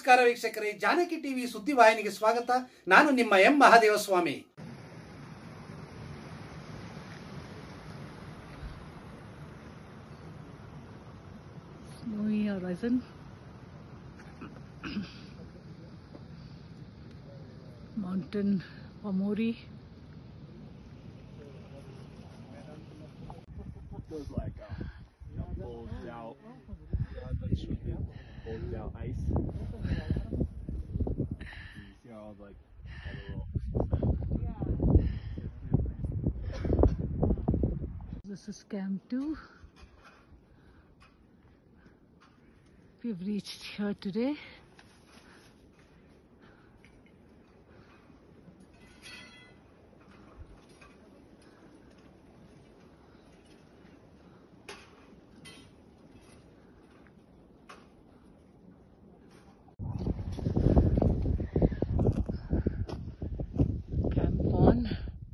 ನಮಸ್ಕಾರ ವೀಕ್ಷಕರೇ ಜಾನಕಿ ಟಿವಿ ಸುದ್ದಿವಾಹಿನಿಗೆ ಸ್ವಾಗತ ನಾನು ನಿಮ್ಮ M Mahadevaswamy snowy horizon. Mountain Pamori. goes like uh, you know, folds out, folds out ice. You see all like all the little This is Camp 2. We've reached here today. Camp 1.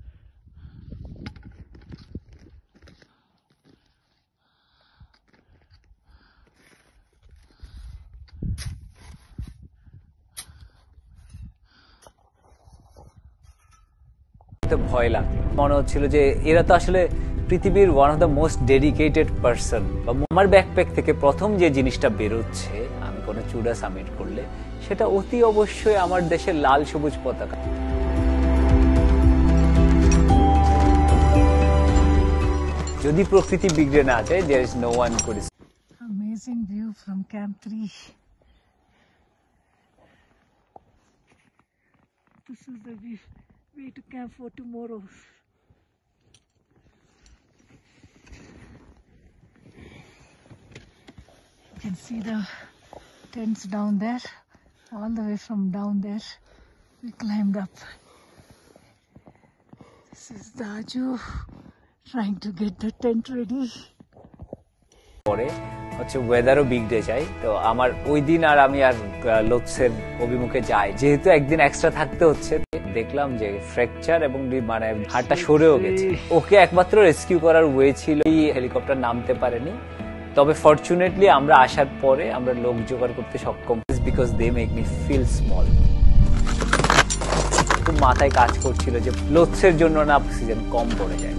তো ভয় লাগলো মনে হচ্ছিল যে এরা তো আসলে পৃথিবীর one of the most dedicated person বা আমার ব্যাকপ্যাক থেকে প্রথম যে জিনিসটা বেরোচ্ছে আমি কোনো চূড়া সামিট করলে সেটা অতি অবশ্যই আমার দেশের লাল সবুজ পতাকা যদি প্রকৃতি বিগড়ে না যায় there is no one could Amazing view from Camp 3. This is the view, way to Camp 4 tomorrow. You can see the tents down there, all the way from down there. We climbed up. This is Daju trying to get the tent ready. পরে হচ্ছে ওয়েদারও বিগড়ে যায় তো আমার ওই দিন আর আমি আর আহ, লোৎসের অভিমুখে যাই যেহেতু একদিন এক্সট্রা থাকতে হচ্ছে দেখলাম যে ফ্র্যাকচার এবং ডি- মানে হাড়টা সরেও গেছে ওকে একমাত্র রেস্কিউ করার ওয়ে ছিল এই হেলিকপ্টার নামতে পারেনি তবে ফরচুনেটলি আমরা আসার পরে আমরা লোক জোগাড় করতে সক্ষম because they make me feel small খুব মাথায় কাজ করছিল যে লোৎসের জন্য না অক্সিজেন কম পড়ে যায়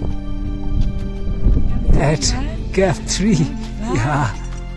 at Gap 3. Yeah.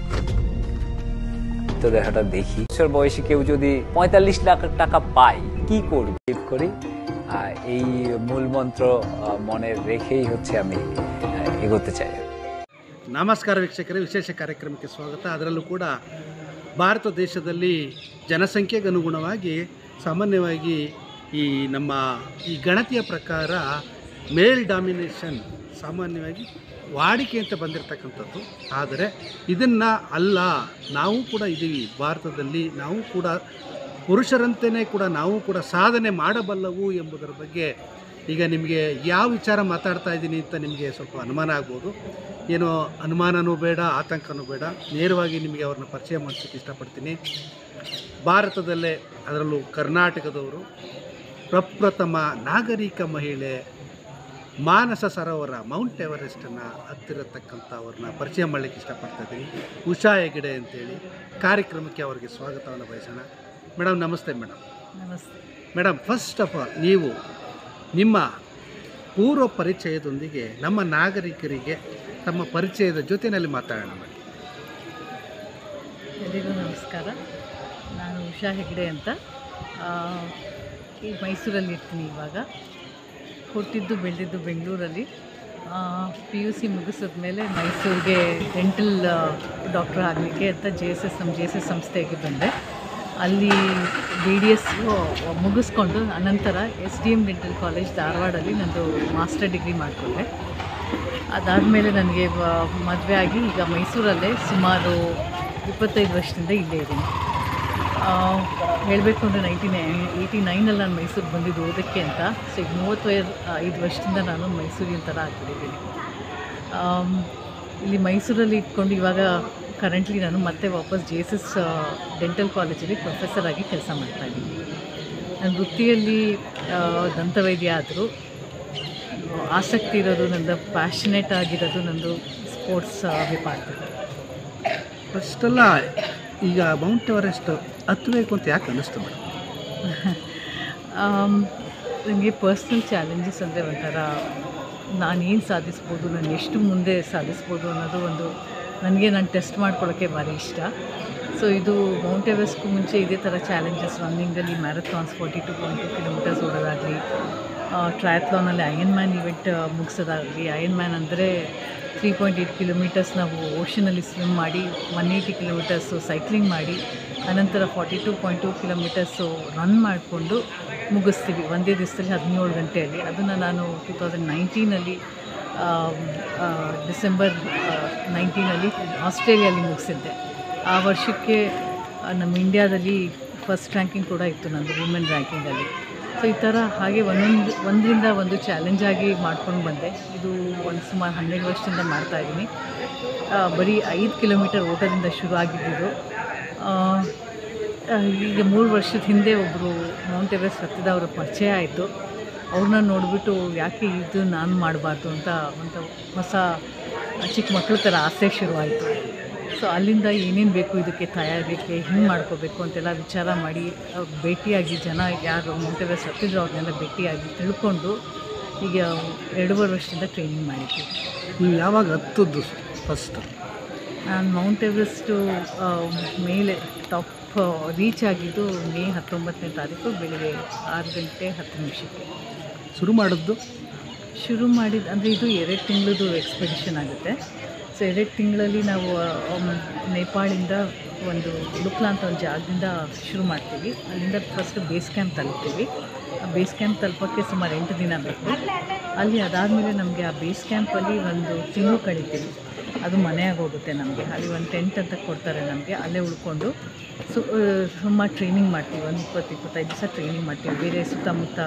তো দেখাটা দেখি বছর বয়সে কেউ যদি পঁয়তাল্লিশ লাখ টাকা পায় কি করবে ঠিক করি আর এই মূল মন্ত্র আহ, মনে রেখেই হচ্ছে আমি আহ, এগোতে চাই ನಮಸ್ಕಾರ ವೀಕ್ಷಕರೇ ವಿಶೇಷ ಕಾರ್ಯಕ್ರಮಕ್ಕೆ ಸ್ವಾಗತ ಅದರಲ್ಲೂ ಕೂಡ ಭಾರತ ದೇಶದಲ್ಲಿ ಜನಸಂಖ್ಯೆಗೆ ಅನುಗುಣವಾಗಿ ಸಾಮಾನ್ಯವಾಗಿ ಈ ನಮ್ಮ ಈ ಗಣತಿಯ ಪ್ರಕಾರ ಮೇಲ್ ಡಾಮಿನೇಷನ್ ಸಾಮಾನ್ಯವಾಗಿ ವಾಡಿಕೆ ಅಂತ ಬಂದಿರತಕ್ಕಂಥದ್ದು ಆದರೆ ಇದನ್ನು ಅಲ್ಲ ನಾವು ಕೂಡ ಇದ್ದೀವಿ ಭಾರತದಲ್ಲಿ ನಾವು ಕೂಡ ಪುರುಷರಂತೆಯೇ ಕೂಡ ನಾವು ಕೂಡ ಸಾಧನೆ ಮಾಡಬಲ್ಲವು ಎಂಬುದರ ಬಗ್ಗೆ ಈಗ ನಿಮಗೆ ಯಾವ ವಿಚಾರ ಮಾತಾಡ್ತಾ ಇದ್ದೀನಿ ಅಂತ ನಿಮಗೆ ಸ್ವಲ್ಪ ಅನುಮಾನ ಆಗ್ಬೋದು ಏನೋ ಅನುಮಾನನೂ ಬೇಡ ಆತಂಕನೂ ಬೇಡ ನೇರವಾಗಿ ನಿಮಗೆ ಅವ್ರನ್ನ ಪರಿಚಯ ಮಾಡಿಸೋಕ್ಕೆ ಇಷ್ಟಪಡ್ತೀನಿ ಭಾರತದಲ್ಲೇ ಅದರಲ್ಲೂ ಕರ್ನಾಟಕದವರು ಪ್ರಪ್ರಥಮ ನಾಗರಿಕ ಮಹಿಳೆ ಮಾನಸ ಸರೋವರ ಮೌಂಟ್ ಎವರೆಸ್ಟನ್ನು ಹತ್ತಿರತಕ್ಕಂಥ ಅವ್ರನ್ನ ಪರಿಚಯ ಮಾಡಲಿಕ್ಕೆ ಇಷ್ಟಪಡ್ತಾ ಇದ್ದೀನಿ ಉಷಾ ಹೆಗಡೆ ಅಂತೇಳಿ ಕಾರ್ಯಕ್ರಮಕ್ಕೆ ಅವರಿಗೆ ಸ್ವಾಗತವನ್ನು ಬಯಸೋಣ ಮೇಡಮ್ ನಮಸ್ತೆ madam Namaste. Madam first of all ನೀವು ನಿಮ್ಮ ಪೂರ್ವ ಪರಿಚಯದೊಂದಿಗೆ ನಮ್ಮ ನಾಗರಿಕರಿಗೆ ತಮ್ಮ ಪರಿಚಯದ ಜೊತೆಯಲ್ಲಿ ಮಾತಾಡೋಣ ಮೇಡಮ್ ಎಲ್ರಿಗೂ ನಮಸ್ಕಾರ ನಾನು ಉಷಾ ಹೆಗ್ಡೆ ಅಂತ ಆ, ಈ ಮೈಸೂರಲ್ಲಿ ಇರ್ತೀನಿ ಇವಾಗ ಹುಟ್ಟಿದ್ದು ಬೆಳೆದಿದ್ದು ಬೆಂಗಳೂರಲ್ಲಿ ಪಿ ಯು ಸಿ ಮುಗಿಸಿದ ಮೇಲೆ ಮೈಸೂರಿಗೆ ಡೆಂಟಲ್ ಡಾಕ್ಟರ್ ಆಗಲಿಕ್ಕೆ ಅಂತ ಜೆ ಎಸ್ ಎಸ್ ನಮ್ಮ ಜೆ ಎಸ್ ಎಸ್ ಸಂಸ್ಥೆಗೆ ಬಂದೆ ಅಲ್ಲಿ ಬಿ ಡಿ ಎಸ್ ಮುಗಿಸ್ಕೊಂಡು ಅನಂತರ S D M dental college ಧಾರವಾಡಲ್ಲಿ ನಂದು ಮಾಸ್ಟರ್ ಡಿಗ್ರಿ ಮಾಡಿಕೊಂಡೆ ಅದಾದಮೇಲೆ ನನಗೆ ಮದುವೆ ಆಗಿ ಈಗ ಮೈಸೂರಲ್ಲೇ ಸುಮಾರು ಇಪ್ಪತ್ತೈದು ವರ್ಷದಿಂದ ಇಲ್ಲೇ ಇದ್ದೀನಿ ಹೇಳಬೇಕು ಅಂದರೆ ನೈನ್ಟೀನ್ ಏಯ್ಟಿ ನೈನಲ್ಲಿ ನಾನು ಮೈಸೂರಿಗೆ ಬಂದಿದ್ದು ಓದೋಕ್ಕೆ ಅಂತ ಸೊ ಈಗ ಮೂವತ್ತೈದು ಐದು ವರ್ಷದಿಂದ ನಾನು ಮೈಸೂರಿನ ಥರ ಆಗ್ಬಿಟ್ಟಿದ್ದೀನಿ ಆಮ್, ಇಲ್ಲಿ ಮೈಸೂರಲ್ಲಿ ಇಟ್ಕೊಂಡು ಇವಾಗ ಕರೆಂಟ್ಲಿ ನಾನು ಮತ್ತೆ ವಾಪಸ್ ಜೆ ಎಸ್ ಎಸ್ ಡೆಂಟಲ್ ಕಾಲೇಜಲ್ಲಿ ಪ್ರೊಫೆಸರ್ ಆಗಿ ಕೆಲಸ ಮಾಡ್ತಾಯಿದ್ದೀನಿ ನನ್ನ ವೃತ್ತಿಯಲ್ಲಿ ಆ, ದಂತವೈದ್ಯ ಆದರೂ ಆಸಕ್ತಿ ಇರೋದು ನಂದು ಪ್ಯಾಷನೇಟ್ ಆಗಿರೋದು ನಂದು ಸ್ಪೋರ್ಟ್ಸ್ ಡಿಪಾರ್ಟ್ಮೆಂಟ್ ಫಸ್ಟೆಲ್ಲ ಈಗ ಮೌಂಟ್ ಎವರೆಸ್ಟ್ ಹತ್ತಬೇಕು ಅಂತ ಯಾಕೆ ಅನ್ನಿಸ್ತು ಮೇಡಮ್ ನನಗೆ ಪರ್ಸ್ನಲ್ ಚಾಲೆಂಜಸ್ ಅಂದರೆ ಒಂಥರ ನಾನೇನು ಸಾಧಿಸ್ಬೋದು ನಾನು ಎಷ್ಟು ಮುಂದೆ ಸಾಧಿಸ್ಬೋದು ಅನ್ನೋದು ಒಂದು ನನಗೆ ನಾನು ಟೆಸ್ಟ್ ಮಾಡ್ಕೊಳ್ಳೋಕ್ಕೆ ಭಾರಿ ಇಷ್ಟ ಸೊ ಇದು ಮೌಂಟ್ ಎವರೆಸ್ಟ್ಗೂ ಮುಂಚೆ ಇದೇ ಥರ ಚಾಲೆಂಜಸ್ ರನ್ನಿಂಗಲ್ಲಿ marathons forty two point two kilometres ಓಡೋದಾಗಲಿ ಟ್ರಯತ್ಲಾನಲ್ಲಿ ಅಯನ್ ಮ್ಯಾನ್ ಇವೆಂಟ್ ಮುಗಿಸೋದಾಗಲಿ ಅಯನ್ ಮ್ಯಾನ್ ಅಂದರೆ ತ್ರೀ ಪಾಯಿಂಟ್ ಏಯ್ಟ್ ಕಿಲೋಮೀಟರ್ಸ್ ನಾವು ಓಷನಲ್ಲಿ ಸ್ವಿಮ್ ಮಾಡಿ ಒನ್ ಏಯ್ಟಿ ಕಿಲೋಮೀಟರ್ಸು ಸೈಕ್ಲಿಂಗ್ ಮಾಡಿ ಅನಂತರ forty two point two kilometres run ಮಾಡಿಕೊಂಡು ಮುಗಿಸ್ತೀವಿ ಒಂದೇ ದಿವಸದಲ್ಲಿ ಹದಿನೇಳು ಗಂಟೆಯಲ್ಲಿ ಅದನ್ನು ನಾನು ಟೂ ತೌಸಂಡ್ ನೈನ್ಟೀನಲ್ಲಿ ಡಿಸೆಂಬರ್ ನೈನ್ಟೀನಲ್ಲಿ ಆಸ್ಟ್ರೇಲಿಯಲ್ಲಿ ಮುಗಿಸಿದ್ದೆ ಆ ವರ್ಷಕ್ಕೆ ಆ, ನಮ್ಮ ಇಂಡ್ಯಾದಲ್ಲಿ ಫಸ್ಟ್ ರ್ಯಾಂಕಿಂಗ್ ಕೂಡ ಇತ್ತು ನಂದು ವುಮೆನ್ ರ್ಯಾಂಕಿಂಗಲ್ಲಿ ಸೊ ಈ ಥರ ಹಾಗೆ ಒಂದೊಂದು ಒಂದರಿಂದ ಒಂದು ಚಾಲೆಂಜ್ ಆಗಿ ಮಾಡ್ಕೊಂಡು ಬಂದೆ ಇದು ಒಂದು ಸುಮಾರು ಹನ್ನೆರಡು ವರ್ಷದಿಂದ ಮಾಡ್ತಾಯಿದ್ದೀನಿ ಬರೀ ಐದು ಕಿಲೋಮೀಟರ್ ಓಟದಿಂದ ಶುರು ಆಗಿದ್ದಿದ್ದು ಆ, ಆ, ಈಗ ಮೂರು ವರ್ಷದ ಹಿಂದೆ ಒಬ್ಬರು ಮೌಂಟ್ ಎವರೆಸ್ಟ್ ಹತ್ತಿದವರ ಪರಿಚಯ ಆಯಿತು ಅವ್ರನ್ನ ನೋಡಿಬಿಟ್ಟು ಯಾಕೆ ಇದು ನಾನು ಮಾಡಬಾರ್ದು ಅಂತ ಒಂದು ಹೊಸ ಚಿಕ್ಕ ಮಕ್ಕಳ ಥರ ಆಸೆ ಶುರುವಾಯಿತು ಸೊ ಅಲ್ಲಿಂದ ಏನೇನು ಬೇಕು ಇದಕ್ಕೆ ತಯಾರಿಕೆ ಹಿಂಗೆ ಮಾಡ್ಕೋಬೇಕು ಅಂತೆಲ್ಲ ವಿಚಾರ ಮಾಡಿ ಆ, ಭೇಟಿಯಾಗಿ ಜನ ಯಾರು ಮೌಂಟ್ ಎವರೆಸ್ಟ್ ಹತ್ತಿದ್ರು ಅವ್ರನ್ನೆಲ್ಲ ಭೇಟಿಯಾಗಿ ತಿಳ್ಕೊಂಡು ಈಗ ಎರಡೂವರೆ ವರ್ಷದಿಂದ ಟ್ರೈನಿಂಗ್ ಮಾಡಿದ್ವಿ ನೀವು ಯಾವಾಗ ಹತ್ತದ್ದು ಫಸ್ಟ್ ನಾನು ಮೌಂಟ್ ಎವರೆಸ್ಟು ಆ, ಮೇಲೆ ಟಾಪ್ ರೀಚ್ ಆಗಿದ್ದು ಮೇ ಹತ್ತೊಂಬತ್ತನೇ ತಾರೀಕು ಬೆಳಿಗ್ಗೆ ಆರು ಗಂಟೆ ಹತ್ತು ನಿಮಿಷಕ್ಕೆ ಶುರು ಮಾಡಿದ್ದು ಶುರು ಮಾಡಿದ ಅಂದರೆ ಇದು ಎರಡು ತಿಂಗಳದು ಎಕ್ಸ್ಪೆಡಿಷನ್ ಆಗುತ್ತೆ ಸೊ ಎರಡು ತಿಂಗಳಲ್ಲಿ ನಾವು ಆಮ್, ನೇಪಾಳಿಂದ ಒಂದು ಲುಕ್ಲಾ ಅಂತ ಒಂದು ಜಾಗದಿಂದ ಶುರು ಮಾಡ್ತೀವಿ ಅಲ್ಲಿಂದ ಫಸ್ಟ್ ಬೇಸ್ ಕ್ಯಾಂಪ್ ತಲುಪ್ತೀವಿ ಆ ಬೇಸ್ ಕ್ಯಾಂಪ್ ತಲುಪೋಕ್ಕೆ ಸುಮಾರು ಎಂಟು ದಿನ ಬೇಕು ಅಲ್ಲಿ ಅದಾದಮೇಲೆ ನಮಗೆ ಆ ಬೇಸ್ ಕ್ಯಾಂಪಲ್ಲಿ ಒಂದು ತಿಂಗಳು ಕಳಿತೀವಿ ಅದು ಮನೆಯಾಗಿ ಹೋಗುತ್ತೆ ನಮಗೆ ಅಲ್ಲಿ ಒಂದು ಟೆಂಟ್ ಅಂತ ಕೊಡ್ತಾರೆ ನಮಗೆ ಅಲ್ಲೇ ಉಳ್ಕೊಂಡು ಸು ಆ, ಸುಮಾರು ಟ್ರೈನಿಂಗ್ ಮಾಡ್ತೀವಿ ಒಂದು ಇಪ್ಪತ್ತು ಇಪ್ಪತ್ತೈದು ದಿವಸ ಟ್ರೈನಿಂಗ್ ಮಾಡ್ತೀವಿ ಬೇರೆ ಸುತ್ತಮುತ್ತ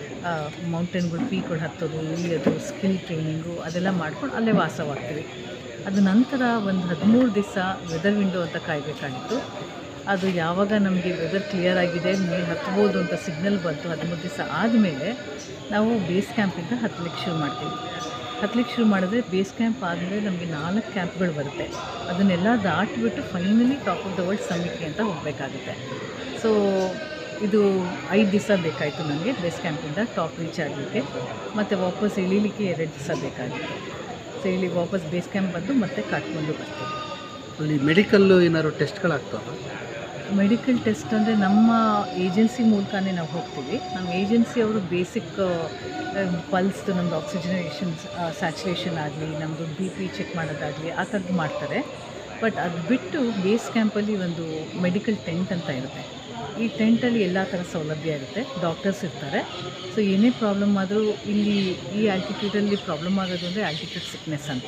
ಮೌಂಟೇನ್ಗಳು ಪೀಕ್ಗಳು ಹತ್ತೋದು ಇಳಿಯೋದು ಸ್ಕಿಲ್ ಟ್ರೈನಿಂಗು ಅದೆಲ್ಲ ಮಾಡ್ಕೊಂಡು ಅಲ್ಲೇ ವಾಸವಾಗ್ತೀವಿ ಅದು ನಂತರ ಒಂದು ಹದಿಮೂರು ದಿವಸ ವೆದರ್ ವಿಂಡೋ ಅಂತ ಕಾಯಬೇಕಾಗಿತ್ತು ಅದು ಯಾವಾಗ ನಮಗೆ ವೆದರ್ ಕ್ಲಿಯರ್ ಆಗಿದೆ ಮೇಲೆ ಹತ್ಬೋದು ಅಂತ ಸಿಗ್ನಲ್ ಬಂತು ಹದಿಮೂರು ದಿವಸ ಆದಮೇಲೆ ನಾವು ಬೇಸ್ ಕ್ಯಾಂಪಿಂದ ಹತ್ತಲಿಕ್ಕೆ ಶುರು ಮಾಡ್ತೀವಿ ಹತ್ತಲಿಕ್ಕೆ ಶುರು ಮಾಡಿದ್ರೆ ಬೇಸ್ ಕ್ಯಾಂಪ್ ಆದಮೇಲೆ ನಮಗೆ ನಾಲ್ಕು ಕ್ಯಾಂಪ್ಗಳು ಬರುತ್ತೆ ಅದನ್ನೆಲ್ಲ ದಾಟಿಬಿಟ್ಟು finally top of the world ಸಮ್ಮಿಟ್ಗೆ ಅಂತ ಹೋಗಬೇಕಾಗುತ್ತೆ ಸೊ ಇದು ಐದು ದಿವಸ ಬೇಕಾಯಿತು ನನಗೆ ಬೇಸ್ ಕ್ಯಾಂಪಿಂದ ಟಾಪ್ ರೀಚ್ ಆಗಲಿಕ್ಕೆ ಮತ್ತು ವಾಪಸ್ ಇಳೀಲಿಕ್ಕೆ ಎರಡು ದಿವಸ ಬೇಕಾಗಿತ್ತು ಸೊ ಇಲ್ಲಿ ವಾಪಸ್ ಬೇಸ್ ಕ್ಯಾಂಪ್ ಬಂದು ಮತ್ತೆ ಕಾಟ್ಕೊಂಡು ಬರ್ತೀವಿ ಅಲ್ಲಿ ಮೆಡಿಕಲ್ಲು ಏನಾದ್ರು ಟೆಸ್ಟ್ಗಳಾಗ್ತಾವ ಮೆಡಿಕಲ್ ಟೆಸ್ಟ್ ಅಂದರೆ ನಮ್ಮ ಏಜೆನ್ಸಿ ಮೂಲಕನೇ ನಾವು ಹೋಗ್ತೀವಿ ನಮ್ಮ ಏಜೆನ್ಸಿ ಅವರು ಬೇಸಿಕ್ ಪಲ್ಸ್ದು ನಮ್ಮದು ಆಕ್ಸಿಜನೇಷನ್ ಸ್ಯಾಚುರೇಷನ್ ಆಗಲಿ ನಮ್ಮದು ಬಿ ಪಿ ಚೆಕ್ ಮಾಡೋದಾಗಲಿ ಆ ಥರದ್ದು ಮಾಡ್ತಾರೆ ಬಟ್ ಅದು ಬಿಟ್ಟು ಬೇಸ್ ಕ್ಯಾಂಪಲ್ಲಿ ಒಂದು ಮೆಡಿಕಲ್ ಟೆಂಟ್ ಅಂತ ಇರುತ್ತೆ ಈ ಟೆಂಟಲ್ಲಿ ಎಲ್ಲ ಥರ ಸೌಲಭ್ಯ ಇರುತ್ತೆ ಡಾಕ್ಟರ್ಸ್ ಇರ್ತಾರೆ ಸೊ ಏನೇ ಪ್ರಾಬ್ಲಮ್ ಆದರೂ ಇಲ್ಲಿ ಈ ಆಲ್ಟಿಟ್ಯೂಡಲ್ಲಿ ಪ್ರಾಬ್ಲಮ್ ಆಗೋದು ಅಂದರೆ ಆಲ್ಟಿಟ್ಯೂಡ್ ಸಿಕ್ನೆಸ್ ಅಂತ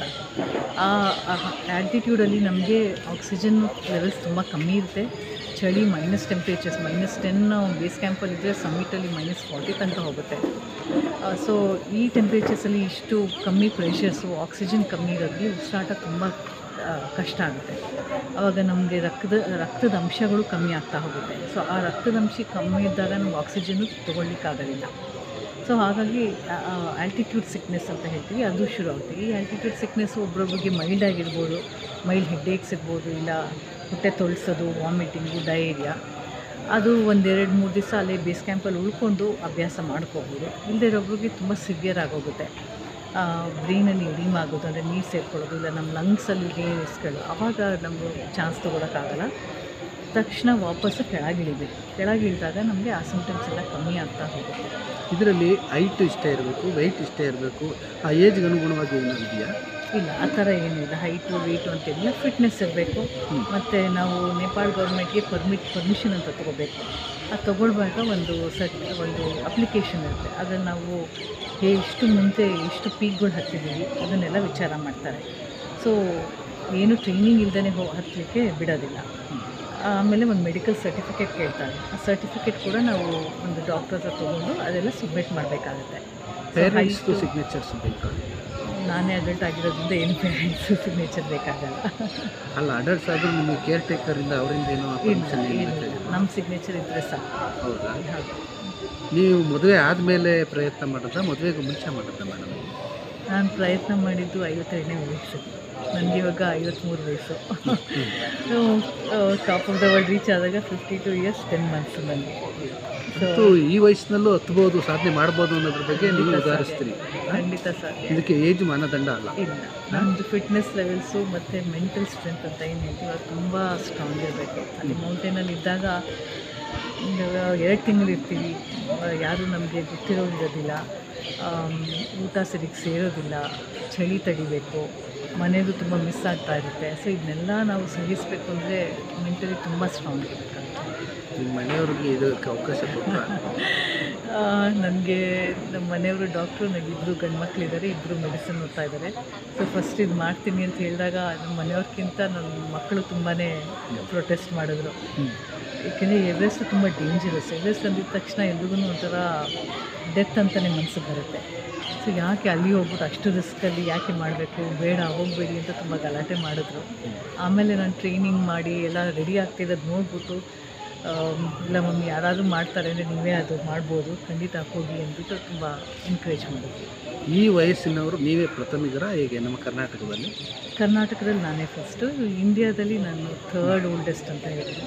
ಆ ಆಲ್ಟಿಟ್ಯೂಡಲ್ಲಿ ನಮಗೆ ಆಕ್ಸಿಜನ್ ಲೆವೆಲ್ಸ್ ತುಂಬ ಕಮ್ಮಿ ಇರುತ್ತೆ ಚಳಿ minus temperatures minus ten base ಕ್ಯಾಂಪಲ್ಲಿ ಇದ್ದರೆ ಸಮ್ಮಿಟಲ್ಲಿ ಮೈನಸ್ ಫಾರ್ಟಿ ತನಕ ಹೋಗುತ್ತೆ ಸೊ ಈ ಟೆಂಪ್ರೇಚರ್ಸಲ್ಲಿ ಇಷ್ಟು ಕಮ್ಮಿ ಪ್ರೆಷರ್ಸು ಆಕ್ಸಿಜನ್ ಕಮ್ಮಿ ಇರೋದ್ರಲ್ಲಿ ಉಸಿರಾಟ ತುಂಬ ಆ, ಕಷ್ಟ ಆಗುತ್ತೆ ಆವಾಗ ನಮಗೆ ರಕ್ತದ ರಕ್ತದ ಅಂಶಗಳು ಕಮ್ಮಿ ಆಗ್ತಾ ಹೋಗುತ್ತೆ ಸೊ ಆ ರಕ್ತದ ಅಂಶ ಕಮ್ಮಿ ಇದ್ದಾಗ ನಮ್ಗೆ ಆಕ್ಸಿಜನ್ನು ತೊಗೊಳ್ಲಿಕ್ಕಾಗೋದಿಲ್ಲ ಸೊ ಹಾಗಾಗಿ ಆಲ್ಟಿಟ್ಯೂಡ್ ಸಿಕ್ನೆಸ್ ಅಂತ ಹೇಳ್ತೀವಿ ಅದು ಶುರು ಆಗುತ್ತೆ ಈ ಆಲ್ಟಿಟ್ಯೂಡ್ ಸಿಕ್ನೆಸ್ಸು ಒಬ್ರೊಬ್ರಿಗೆ ಮೈಲ್ಡ್ ಆಗಿರ್ಬೋದು ಮೈಲ್ಡ್ ಹೆಡ್ಡೇಕ್ಸ್ ಇರ್ಬೋದು ಇಲ್ಲ ಹೊಟ್ಟೆ ತೊಳ್ಸೋದು ವಾಮಿಟಿಂಗು ಡಯೇರಿಯಾ ಅದು ಒಂದೆರಡು ಮೂರು ದಿವಸ ಅಲ್ಲೇ ಬೇಸ್ ಕ್ಯಾಂಪಲ್ಲಿ ಉಳ್ಕೊಂಡು ಅಭ್ಯಾಸ ಮಾಡ್ಕೋಬೋದು ಇಲ್ಲದೇ ಇರೋಬ್ರಿಗೆ ತುಂಬ ಸಿವಿಯರ್ ಆಗೋಗುತ್ತೆ ಬ್ರೈನಲ್ಲಿ ಎಡಿಮ್ ಆಗೋದು ಅಂದರೆ ನೀರು ಸೇರ್ಕೊಳ್ಳೋದು ಇಲ್ಲ ನಮ್ಮ ಲಂಗ್ಸಲ್ಲಿ ವೇರಿಯಸ್ಗಳು ಆವಾಗ ನಮಗೆ ಚಾನ್ಸ್ ತೊಗೊಳಕ್ಕಾಗಲ್ಲ ತಕ್ಷಣ ವಾಪಸ್ಸು ಕೆಳಗಿಳಿಬೇಕು ಕೆಳಗಿಳಿದಾಗ ನಮಗೆ ಆ ಸಿಂಟಮ್ಸ್ ಎಲ್ಲ ಕಮ್ಮಿ ಆಗ್ತಾ ಹೋಗುತ್ತೆ ಇದರಲ್ಲಿ ಹೈಟ್ ಇಷ್ಟೇ ಇರಬೇಕು ವೆಯ್ಟ್ ಇಷ್ಟೇ ಇರಬೇಕು ಆ ಏಜ್ಗೆ ಅನುಗುಣವಾಗಿ ಏನಾದ್ರು ಇದೆಯಾ ಇಲ್ಲ ಆ ಥರ ಏನಿಲ್ಲ ಹೈಟು ವೆಯ್ಟು ಅಂತೇನಿಲ್ಲ ಫಿಟ್ನೆಸ್ ಇರಬೇಕು ಮತ್ತು ನಾವು ನೇಪಾಳ ಗೌರ್ಮೆಂಟ್ಗೆ ಪರ್ಮಿಟ್ ಪರ್ಮಿಷನ್ ಅಂತ ತೊಗೋಬೇಕು ಅದು ತೊಗೊಳ್ವಾಗ ಒಂದು ಸಟ್ ಒಂದು ಅಪ್ಲಿಕೇಶನ್ ಇರುತ್ತೆ ಅದನ್ನು ನಾವು ಎಷ್ಟು ಮುಂಚೆ ಎಷ್ಟು ಪೀಕ್ಗಳು ಹತ್ತಿದ್ದೀವಿ ಅದನ್ನೆಲ್ಲ ವಿಚಾರ ಮಾಡ್ತಾರೆ ಸೊ ಏನು ಟ್ರೈನಿಂಗ್ ಇಲ್ದೇ ಹೋ ಹತ್ತಲಿಕ್ಕೆ ಬಿಡೋದಿಲ್ಲ ಆಮೇಲೆ ಒಂದು ಮೆಡಿಕಲ್ ಸರ್ಟಿಫಿಕೇಟ್ ಕೇಳ್ತಾರೆ ಆ ಸರ್ಟಿಫಿಕೇಟ್ ಕೂಡ ನಾವು ಒಂದು ಡಾಕ್ಟರ್ ಹತ್ರ ತೊಗೊಂಡು ಅದೆಲ್ಲ ಸಬ್ಮಿಟ್ ಮಾಡಬೇಕಾಗುತ್ತೆ ಪೇರೆಂಟ್ಸ್ದು ಸಿಗ್ನೇಚರ್ಸ್ ಬೇಕಾ ನಾನೇ ಅಡಲ್ಟ್ ಆಗಿರೋದ್ರಿಂದ ಏನು ಪೇರೆಂಟ್ಸ್ ಸಿಗ್ನೇಚರ್ ಬೇಕಾಗಲ್ಲ ಅಲ್ಲ ಅಡಲ್ಟ್ಸ್ ಆದರೂ ನಿಮಗೆ ಕೇರ್ ಟೇಕರಿಂದ ಅವರಿಂದ ಏನೋ ಇಲ್ಲ ಪರ್ಮಿಷನ್ ಇಲ್ಲ ನಮ್ಮ ಸಿಗ್ನೇಚರ್ ಇದ್ದರೆ ಸಾಕು ಹೌದಾ ಹೌದು ನೀವು ಮದುವೆ ಆದಮೇಲೆ ಪ್ರಯತ್ನ ಮಾಡೋದಾ ಮದುವೆಗೆ ಮುಂಚೆ ಮಾಡೋದಾ ಮೇಡಮ್ ನಾನು ಪ್ರಯತ್ನ ಮಾಡಿದ್ದು ಐವತ್ತೆರಡನೇ ವಯಸ್ಸು ನನಗೆ ಇವಾಗ ಐವತ್ತ್ಮೂರು ವಯಸ್ಸು top of the world reach ಆದಾಗ fifty two years ten months ನನಗೆ ಸೊ ಮತ್ತು ಈ ವಯಸ್ಸಿನಲ್ಲೂ ಹತ್ಬೋದು ಸಾಧನೆ ಮಾಡ್ಬೋದು ಅನ್ನೋದ್ರ ಬಗ್ಗೆ ನೀವು ಉದಾಹರಿಸ್ತೀರಿ ಖಂಡಿತ ಸರ್ ಇದಕ್ಕೆ ಏಜ್ ಮಾನದಂಡ ಅಲ್ಲ ಇಲ್ಲ ನಮ್ಮದು ಫಿಟ್ನೆಸ್ ಲೆವೆಲ್ಸು ಮತ್ತು ಮೆಂಟಲ್ ಸ್ಟ್ರೆಂತ್ ಅಂತ ಏನು ಹೇಳ್ತೀವಿ ಅದು ತುಂಬ ಸ್ಟ್ರಾಂಗ್ ಇರಬೇಕು ಅಲ್ಲಿ ಮೌಂಟೇನಲ್ಲಿ ಇದ್ದಾಗ ಎರಡು ತಿಂಗಳು ಇರ್ತೀವಿ ಆ, ಯಾರೂ ನಮಗೆ ಗೊತ್ತಿರೋರು ಇರೋದಿಲ್ಲ ಆಮ್, ಊಟ ಸರಿಗೆ ಸೇರೋದಿಲ್ಲ ಚಳಿ ತಡಿಬೇಕು ಮನೆಯದು ತುಂಬ ಮಿಸ್ ಆಗ್ತಾ ಇರುತ್ತೆ ಸೊ ಇದನ್ನೆಲ್ಲ ನಾವು ಸಹಿಸಬೇಕು ಅಂದರೆ ಮೆಂಟಲಿ ತುಂಬ ಸ್ಟ್ರಾಂಗ್ ಇರಬೇಕಾಗುತ್ತೆ ನಿಮ್ಮ ಮನೆಯವ್ರಿಗೆ ಇದಕ್ಕೆ ಅವಕಾಶ ಕೊಟ್ಟರೆ ನನಗೆ ನಮ್ಮ ಮನೆಯವರು ಡಾಕ್ಟ್ರು ನನಗೆ ಇಬ್ಬರು ಗಂಡು ಮಕ್ಕಳಿದ್ದಾರೆ ಇಬ್ಬರು ಮೆಡಿಸಿನ್ ಓದ್ತಾ ಇದ್ದಾರೆ ಸೊ ಫಸ್ಟ್ ಇದು ಮಾಡ್ತೀನಿ ಅಂತ ಹೇಳಿದಾಗ ನಮ್ಮ ಮನೆಯವ್ರಿಗಿಂತ ನನ್ನ ಮಕ್ಕಳು ತುಂಬಾ ಪ್ರೊಟೆಸ್ಟ್ ಮಾಡಿದ್ರು ಏಕೆಂದರೆ ಎವರೆಸ್ಟ್ ತುಂಬ ಡೇಂಜರಸ್ ಎವರೆಸ್ಟ್ ಅಂದಿದ ತಕ್ಷಣ ಎಲ್ರಿಗೂ ಒಂಥರ ಡೆತ್ ಅಂತಲೇ ಮನಸ್ಸಿಗೆ ಬರುತ್ತೆ ಸೊ ಯಾಕೆ ಅಲ್ಲಿ ಹೋಗ್ಬಿಟ್ಟು ಅಷ್ಟು ರಿಸ್ಕಲ್ಲಿ ಯಾಕೆ ಮಾಡಬೇಕು ಬೇಡ ಹೋಗಬೇಡಿ ಅಂತ ತುಂಬ ಗಲಾಟೆ ಮಾಡಿದ್ರು ಆಮೇಲೆ ನಾನು ಟ್ರೈನಿಂಗ್ ಮಾಡಿ ಎಲ್ಲ ರೆಡಿ ಆಗ್ತಿರೋದು ನೋಡ್ಬಿಟ್ಟು ಆಮ್, ಇಲ್ಲ ಮಮ್ಮಿ ಯಾರಾದರೂ ಮಾಡ್ತಾರೆ ಅಂದರೆ ನೀವೇ ಅದು ಮಾಡ್ಬೋದು ಖಂಡಿತ ಹೋಗಿ ಅಂದ್ಬಿಟ್ಟು ತುಂಬ ಎನ್ಕರೇಜ್ ಮಾಡಿದ್ರು ಈ ವಯಸ್ಸಿನವರು ನೀವೇ ಪ್ರಥಮಿಗರ ಹೇಗೆ ನಮ್ಮ ಕರ್ನಾಟಕದಲ್ಲಿ ಕರ್ನಾಟಕದಲ್ಲಿ ನಾನೇ ಫಸ್ಟು ಇಂಡಿಯಾದಲ್ಲಿ ನಾನು ಥರ್ಡ್ ಓಲ್ಡೆಸ್ಟ್ ಅಂತ ಹೇಳಿದ್ರು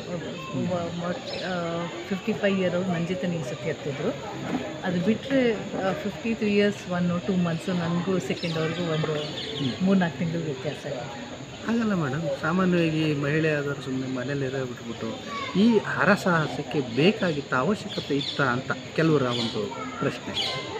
ಫಿಫ್ಟಿ ಫೈವ್ ಇಯರ್ ಅವ್ರು ನನ್ನ ಜೊತೆ ಈ ಸತಿ ಹತ್ತಿದ್ರು ಅದು ಬಿಟ್ಟರೆ fifty three years one two months ನನಗೂ ಸೆಕೆಂಡ್ ಅವ್ರಿಗೂ ಒಂದು ಮೂರು ನಾಲ್ಕು ತಿಂಗಳು ವ್ಯತ್ಯಾಸ ಇದೆ ಹಾಗಲ್ಲ ಮೇಡಮ್ ಸಾಮಾನ್ಯವಾಗಿ ಮಹಿಳೆ ಆದವರು ಸುಮ್ಮನೆ ಮನೇಲಿರೋ ಬಿಟ್ಬಿಟ್ಟು ಈ ಹರಸಾಹಸಕ್ಕೆ ಬೇಕಾಗಿತ್ತ ಅವಶ್ಯಕತೆ ಇತ್ತ ಅಂತ ಕೆಲವರ ಒಂದು ಪ್ರಶ್ನೆ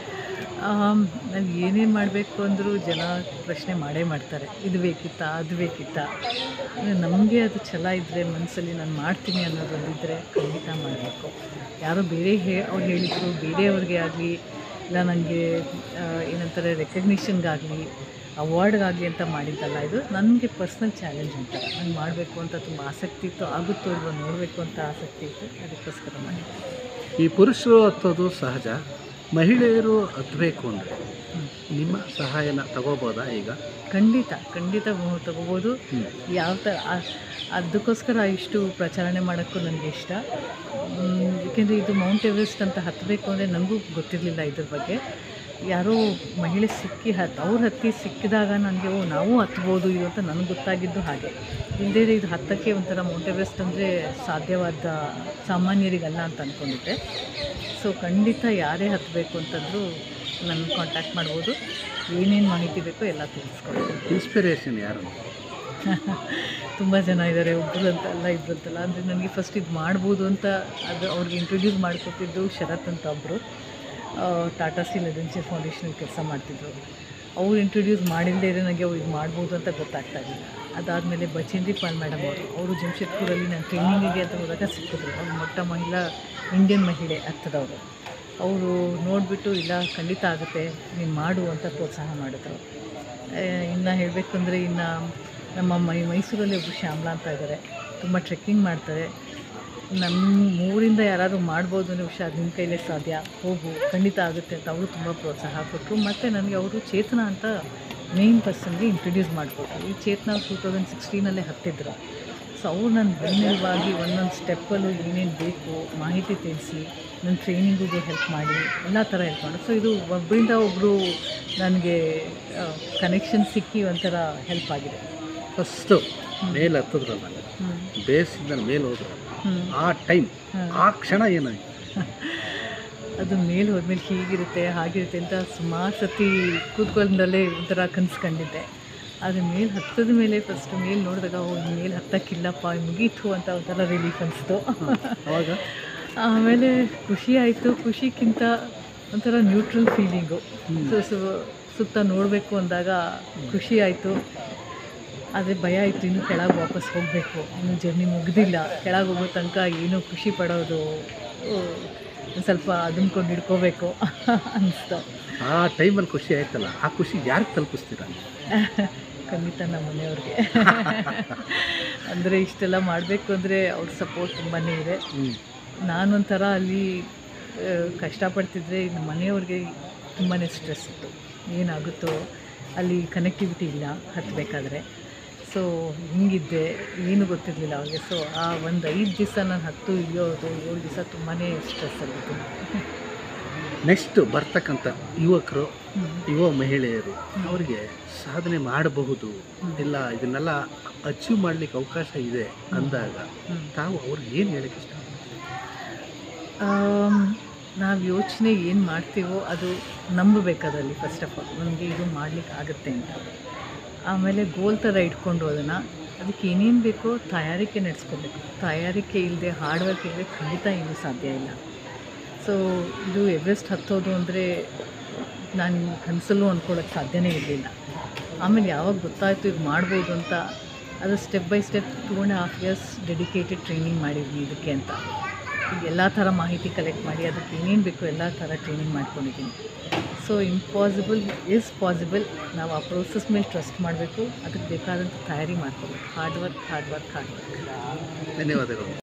ನಾವು ಏನೇನು ಮಾಡಬೇಕು ಅಂದರೂ ಜನ ಪ್ರಶ್ನೆ ಮಾಡೇ ಮಾಡ್ತಾರೆ ಇದು ಬೇಕಿತ್ತಾ ಅದು ಬೇಕಿತ್ತಾ ನಮಗೆ ಅದು ಛಲ ಇದ್ದರೆ ಮನಸ್ಸಲ್ಲಿ ನಾನು ಮಾಡ್ತೀನಿ ಅನ್ನೋದೊಂದಿದ್ದರೆ ಖಂಡಿತ ಮಾಡಬೇಕು ಯಾರೋ ಬೇರೆ ಹೇ ಅವ್ರು ಹೇಳಿದರು ಬೇರೆಯವ್ರಿಗೆ ಆಗಲಿ ಇಲ್ಲ ನನಗೆ ಏನಂತಾರೆ ರೆಕಗ್ನಿಷನ್ಗಾಗಲಿ ಅವಾರ್ಡ್ಗಾಗಲಿ ಅಂತ ಮಾಡಿದ್ದಲ್ಲ ಇದು ನನಗೆ ಪರ್ಸ್ನಲ್ ಚಾಲೆಂಜ್ ಅಂತ ನಂಗೆ ಮಾಡಬೇಕು ಅಂತ ತುಂಬ ಆಸಕ್ತಿ ಇತ್ತು ಆಗುತ್ತೋ ಇಲ್ವೋ ನೋಡಬೇಕು ಅಂತ ಆಸಕ್ತಿ ಇತ್ತು ಅದಕ್ಕೋಸ್ಕರ ಮಾಡಿದ್ದೆ ಈ ಪುರುಷರು ಹತ್ತೋದು ಸಹಜ ಮಹಿಳೆಯರು ಹತ್ತಬೇಕು ಅಂದರೆ ನಿಮ್ಮ ಸಹಾಯನ ತಗೋಬೋದಾ ಈಗ ಖಂಡಿತ ಖಂಡಿತ ಮು- ತಗೋಬೋದು ಹ್ಮ್. ಯಾವ ಥರ ಆ- ಅದಕ್ಕೋಸ್ಕರ ಇಷ್ಟು ಪ್ರಚಾರಣೆ ಮಾಡೋಕ್ಕೂ ನನಗೆ ಇಷ್ಟ ಏಕೆಂದರೆ ಇದು ಮೌಂಟ್ ಎವರೆಸ್ಟ್ ಅಂತ ಹತ್ತಬೇಕು ಅಂದರೆ ನನಗೂ ಗೊತ್ತಿರಲಿಲ್ಲ ಇದ್ರ ಬಗ್ಗೆ ಯಾರೋ ಮಹಿಳೆ ಸಿಕ್ಕಿ ಹತ್ ಅವ್ರು ಹತ್ತಿ ಸಿಕ್ಕಿದಾಗ ನನಗೆ ಓ ನಾವು ಹತ್ಬೋದು ಇದು ಅಂತ ನನಗೆ ಗೊತ್ತಾಗಿದ್ದು ಹಾಗೆ ಇಲ್ಲದೇ ಇದು ಹತ್ತಕ್ಕೆ ಒಂಥರ ಮೌಂಟ್ ಎವರೆಸ್ಟ್ ಅಂದರೆ ಸಾಧ್ಯವಾದ ಸಾಮಾನ್ಯರಿಗಲ್ಲ ಅಂತ ಅಂದ್ಕೊಂಡಿದ್ದೆ ಸೊ ಖಂಡಿತ ಯಾರೇ ಹತ್ತಬೇಕು ಅಂತಂದರೂ ನನ್ನ ಕಾಂಟ್ಯಾಕ್ಟ್ ಮಾಡ್ಬೋದು ಏನೇನು ಮಾಹಿತಿ ಬೇಕೋ ಎಲ್ಲ ತಿಳಿಸ್ಕೊಡ್ತೀನಿ ಇನ್ಸ್ಪಿರೇಷನ್ ಯಾರು ತುಂಬ ಜನ ಇದ್ದಾರೆ ಒಬ್ಬರು ಅಂತ ಅಲ್ಲ ಇಬ್ಬರು ಅಂತಲ್ಲ ಅಂದರೆ ನನಗೆ ಫಸ್ಟ್ ಇದು ಮಾಡ್ಬೋದು ಅಂತ ಅದು ಅವ್ರಿಗೆ ಇಂಟ್ರೊಡ್ಯೂಸ್ ಮಾಡಿಕೊಟ್ಟಿದ್ದು ಶರತ್ ಅಂತ ಒಬ್ಬರು ಟಾಟಾ ಸ್ಟೀಲ್ ಅಡ್ವೆಂಚರ್ ಫೌಂಡೇಶನಲ್ಲಿ ಕೆಲಸ ಮಾಡ್ತಿದ್ರು ಅವ್ರು ಇಂಟ್ರೊಡ್ಯೂಸ್ ಮಾಡಿಲ್ಲದೆ ಇರೋ ನನಗೆ ಅವ್ರು ಇದು ಮಾಡ್ಬೋದು ಅಂತ ಗೊತ್ತಾಗ್ತಾ ಇರಲಿಲ್ಲ ಅದಾದಮೇಲೆ ಬಚೇಂದ್ರಿ ಪಾಲ್ ಮೇಡಮ್ ಅವರು ಅವರು ಜಮ್ಶೆಡ್ಪುರಲ್ಲಿ ನಾನು ಟ್ರೈನಿಂಗಿಗೆ ಅಂತ ಹೋದಾಗ ಸಿಕ್ಕಿದ್ರು ಅವ್ರು ಮೊಟ್ಟ ಮಹಿಳಾ ಇಂಡಿಯನ್ ಮಹಿಳೆ ಹತ್ತದವರು ಅವರು ನೋಡಿಬಿಟ್ಟು ಇಲ್ಲ ಖಂಡಿತ ಆಗುತ್ತೆ ನೀನು ಮಾಡು ಅಂತ ಪ್ರೋತ್ಸಾಹ ಮಾಡಿದ್ರು ಇನ್ನು ಹೇಳಬೇಕು ಅಂದರೆ ಇನ್ನು ನಮ್ಮ ಮೈ ಮೈಸೂರಲ್ಲಿ ಒಬ್ಬರು ಶ್ಯಾಮ್ಲಾ ಅಂತ ಇದ್ದಾರೆ ತುಂಬ ಟ್ರೆಕ್ಕಿಂಗ್ ಮಾಡ್ತಾರೆ ನಮ್ಮ ಮೂರಿಂದ ಯಾರಾದರೂ ಮಾಡ್ಬೋದು ಅನ್ನೋ ವಿಷಯ ಅದು ನಿಮ್ಮ ಕೈಲೇ ಸಾಧ್ಯ ಹೋಗು ಖಂಡಿತ ಆಗುತ್ತೆ ಅಂತ ಅವರು ತುಂಬ ಪ್ರೋತ್ಸಾಹ ಕೊಟ್ಟರು ಮತ್ತು ನನಗೆ ಅವರು ಚೇತನ ಅಂತ ಮೇನ್ ಪರ್ಸನ್ಗೆ ಇಂಟ್ರೊಡ್ಯೂಸ್ ಮಾಡಿಕೊಟ್ರು ಈ ಚೇತನ ಟೂ ತೌಸಂಡ್ ಸಿಕ್ಸ್ಟೀನಲ್ಲೇ ಹತ್ತಿದ್ರು ಸೊ ಅವ್ರು ನನ್ನ ಬೆನ್ನೆಲುಬಾಗಿ ಒಂದೊಂದು ಸ್ಟೆಪ್ಪಲ್ಲೂ ಏನೇನು ಬೇಕು ಮಾಹಿತಿ ತಿಳಿಸಿ ನನ್ನ ಟ್ರೈನಿಂಗಿಗೆ ಹೆಲ್ಪ್ ಮಾಡಿ ಎಲ್ಲ ಥರ ಹೆಲ್ಪ್ ಮಾಡಿ ಸೊ ಇದು ಒಬ್ಬರಿಂದ ಒಬ್ಬರು ನನಗೆ ಕನೆಕ್ಷನ್ ಸಿಕ್ಕಿ ಒಂಥರ ಹೆಲ್ಪ್ ಆಗಿದೆ ಫಸ್ಟು ಮೇಲೆ ಹತ್ತದ್ರಲ್ಲ ಹ್ಞೂ ಬೇಸಿಂದ ಮೇಲೆ ಹೋದ್ರು ಹ್ಞೂ ಆ ಟೈಮ್ ಹ್ಮ್. ಆ ಕ್ಷಣ ಏನಾಯ್ತು ಅದು ಮೇಲೆ ಹೋದ್ಮೇಲೆ ಹೀಗಿರುತ್ತೆ ಹಾಗಿರುತ್ತೆ ಅಂತ ಸುಮಾರು ಸತಿ ಕೂತ್ಕೊಂಡಲ್ಲೇ ಒಂಥರ ಕನ್ಸ್ಕೊಂಡಿದ್ದೆ ಆದರೆ ಮೇಲೆ ಹತ್ತದ ಮೇಲೆ ಫಸ್ಟ್ ಮೇಲೆ ನೋಡಿದಾಗ ಓ ಮೇಲೆ ಹತ್ತಕ್ಕಿಲ್ಲಪ್ಪ ಮುಗೀತು ಅಂತ ಒಂಥರ ರಿಲೀಫ್ ಅನಿಸ್ತು ಅವಾಗ ಆಮೇಲೆ ಖುಷಿ ಆಯಿತು ಖುಷಿಗಿಂತ ಒಂಥರ ನ್ಯೂಟ್ರಲ್ ಫೀಲಿಂಗು ಸೊ ಸೊ ಸುತ್ತ ನೋಡಬೇಕು ಅಂದಾಗ ಖುಷಿ ಆಯಿತು ಆದರೆ ಭಯ ಆಯಿತು ಇನ್ನು ಕೆಳಗೆ ವಾಪಸ್ ಹೋಗಬೇಕು ಇನ್ನು ಜರ್ನಿ ಮುಗ್ದಿಲ್ಲ ಕೆಳಗೆ ಹೋಗೋ ತನಕ ಏನೋ ಖುಷಿ ಪಡೋದು ಒಂದು ಸ್ವಲ್ಪ ಅದನ್ಕೊಂಡು ಹಿಡ್ಕೋಬೇಕು ಅನಿಸ್ತು ಆ ಟೈಮಲ್ಲಿ ಖುಷಿ ಆಯ್ತಲ್ಲ ಆ ಖುಷಿ ಯಾರಿಗೆ ತಲುಪಿಸ್ತೀರಾ ಖಂಡಿತ ನಮ್ಮ ಮನೆಯವ್ರಿಗೆ ಅಂದರೆ ಇಷ್ಟೆಲ್ಲ ಮಾಡಬೇಕು ಅಂದರೆ ಅವ್ರ ಸಪೋರ್ಟ್ ತುಂಬಾ ಇದೆ ಹ್ಞೂ ನಾನೊಂಥರ ಅಲ್ಲಿ ಆ, ಕಷ್ಟಪಡ್ತಿದ್ರೆ ನಮ್ಮ ಮನೆಯವ್ರಿಗೆ ತುಂಬಾ ಸ್ಟ್ರೆಸ್ ಇತ್ತು ಏನಾಗುತ್ತೋ ಅಲ್ಲಿ ಕನೆಕ್ಟಿವಿಟಿ ಇಲ್ಲ ಹತ್ತಬೇಕಾದ್ರೆ ಸೊ ಹಿಂಗಿದ್ದೆ ಏನು ಗೊತ್ತಿರಲಿಲ್ಲ ಅವ್ರಿಗೆ ಸೊ ಆ ಒಂದು ಐದು ದಿವಸ ನಾನು ಹತ್ತು ಇಳಿಯೋದು ಏಳು ದಿವಸ ತುಂಬಾ ಸ್ಟ್ರೆಸ್ಸಲ್ಲಿದ್ದು ನೆಕ್ಸ್ಟ್ ಬರ್ತಕ್ಕಂಥ ಯುವಕರು ಯುವ ಮಹಿಳೆಯರು ಅವರಿಗೆ ಸಾಧನೆ ಮಾಡಬಹುದು ಇಲ್ಲ ಇದನ್ನೆಲ್ಲ ಅಚೀವ್ ಮಾಡಲಿಕ್ಕೆ ಅವಕಾಶ ಇದೆ ಅಂದಾಗ ತಾವು ಅವ್ರಿಗೆ ಏನು ಹೇಳಕ್ಕೆ ಇಷ್ಟ ನಾವು ಯೋಚನೆ ಏನು ಮಾಡ್ತೀವೋ ಅದು ನಂಬಬೇಕದಲ್ಲಿ ಫಸ್ಟ್ ಆಫ್ ಆಲ್ ನಮಗೆ ಇದು ಮಾಡಲಿಕ್ಕೆ ಆಗುತ್ತೆ ಅಂತ ಆಮೇಲೆ ಗೋಲ್ ಥರ ಇಟ್ಕೊಂಡು ಅದನ್ನು ಅದಕ್ಕೆ ಏನೇನು ಬೇಕೋ ತಯಾರಿಕೆ ನಡೆಸ್ಕೋಬೇಕು ತಯಾರಿಕೆ ಇಲ್ಲದೆ ಹಾರ್ಡ್ ವರ್ಕ್ ಇಲ್ಲದೆ ಖಂಡಿತ ಏನೂ ಸಾಧ್ಯ ಇಲ್ಲ ಸೊ ಇದು ಎವರೆಸ್ಟ್ ಹತ್ತೋದು ಅಂದರೆ ನಾನು ಕನಸಲ್ಲೂ ಅಂದ್ಕೊಳ್ಳೋಕ್ಕೆ ಸಾಧ್ಯನೇ ಇರಲಿಲ್ಲ ಆಮೇಲೆ ಯಾವಾಗ ಗೊತ್ತಾಯಿತು ಇದು ಮಾಡ್ಬೋದು ಅಂತ ಅದು step by step two and half years dedicated training ಮಾಡಿದ್ವಿ ಇದಕ್ಕೆ ಅಂತ ಈಗ ಎಲ್ಲ ಥರ ಮಾಹಿತಿ ಕಲೆಕ್ಟ್ ಮಾಡಿ ಅದಕ್ಕೆ ಏನೇನು ಬೇಕೋ ಎಲ್ಲ ಥರ ಟ್ರೈನಿಂಗ್ ಮಾಡ್ಕೊಂಡಿದ್ದೀನಿ ಸೊ ಇಂಪಾಸಿಬಲ್ ಈಸ್ ಪಾಸಿಬಲ್ ನಾವು ಆ ಪ್ರೋಸೆಸ್ ಮೇಲೆ ಟ್ರಸ್ಟ್ ಮಾಡಬೇಕು ಅದಕ್ಕೆ ಬೇಕಾದಂಥ ತಯಾರಿ ಮಾಡ್ಕೋಬೇಕು hard work hard work hard work ಧನ್ಯವಾದಗಳು